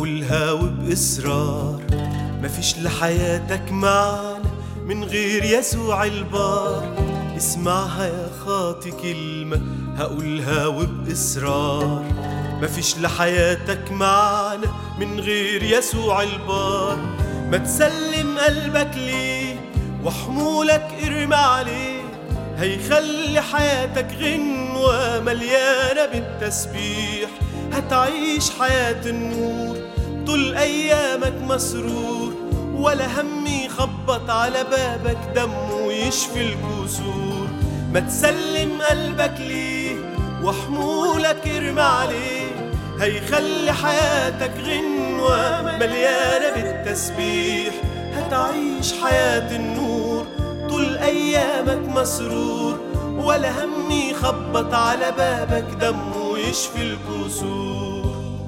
هقولها وبإصرار مفيش لحياتك معنى من غير يسوع البار اسمعها يا خاطي كلمة هقولها وبإصرار مفيش لحياتك معنى من غير يسوع البار ما تسلم قلبك ليه وحمولك ارمى عليه هيخلي حياتك غنوة مليانة بالتسبيح هتعيش حياة النور طول أيامك مسرور ولا هم يخبط على بابك دم ويشفي الكسور ما تسلم قلبك ليه وحمولك ارمى عليه هيخلي حياتك غنوة مليانة بالتسبيح هتعيش حياة النور طول أيامك مسرور ولا هم يخبط على بابك دم ويشفي الكسور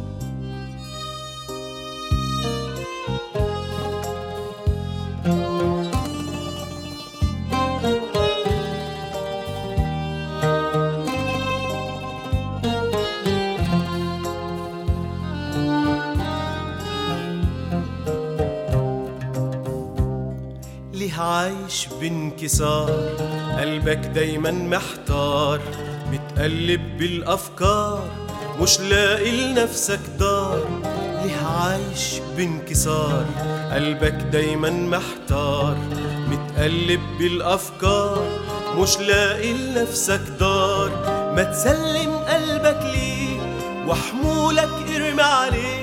ليه عايش بانكسار قلبك دايما محتار متقلب بالافكار مش لاقي لنفسك دار ليه عايش بانكسار قلبك دايما محتار متقلب بالافكار مش لاقي لنفسك دار ما تسلم قلبك ليه وحمولك ارمي عليه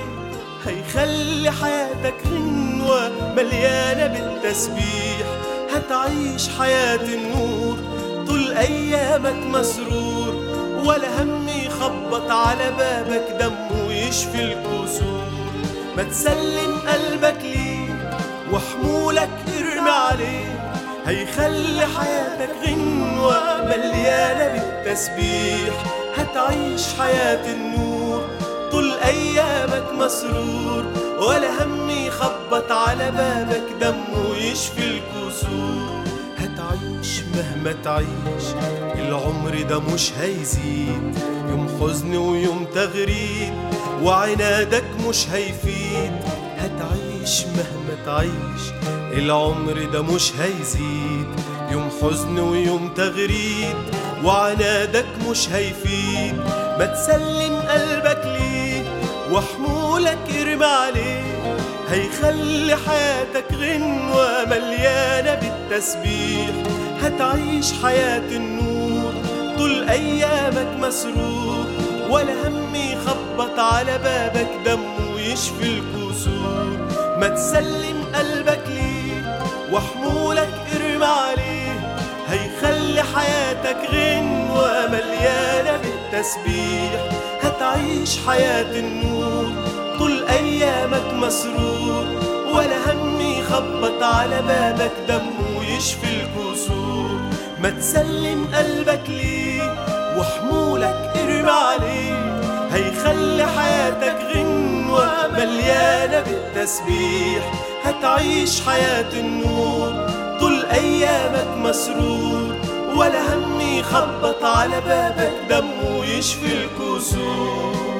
هيخلي حياتك غنوة مليانة بالتسبيح هتعيش حياة النور طول أيامك مسرور ولا هم يخبط على بابك دم ويشفي الكسور ما تسلم قلبك ليه وحمولك ارمي عليه هيخلي حياتك غنوة مليانة بالتسبيح هتعيش حياة النور طول أيامك مسرور ولا هم يخبط على بابك دم ويشفي الكسور هتعيش مهما تعيش العمر ده مش هيزيد يوم حزن ويوم تغريد وعنادك مش هيفيد هتعيش مهما تعيش العمر ده مش هيزيد يوم حزن ويوم تغريد وعنادك مش هيفيد ما تسلم قلبك ليه وحمولك ارمى عليه هيخلي حياتك غنوة مليانة بالتسبيح هتعيش حياة النور طول أيامك مسرور ولا هم يخبط على بابك دم ويشفي الكسور ما تسلم قلبك ليه وحمولك ارمى عليه هيخلي حياتك غنوة مليانة بالتسبيح هتعيش حياة النور طول أيامك مسرور ولا هم يخبط على بابك دم ويشفي الكسور ما تسلم قلبك ليه وحمولك ارمى عليه هيخلي حياتك غنوة مليانة بالتسبيح هتعيش حياة النور طول أيامك مسرور ولا هم يخبط على بابك دم ويشفي الكسور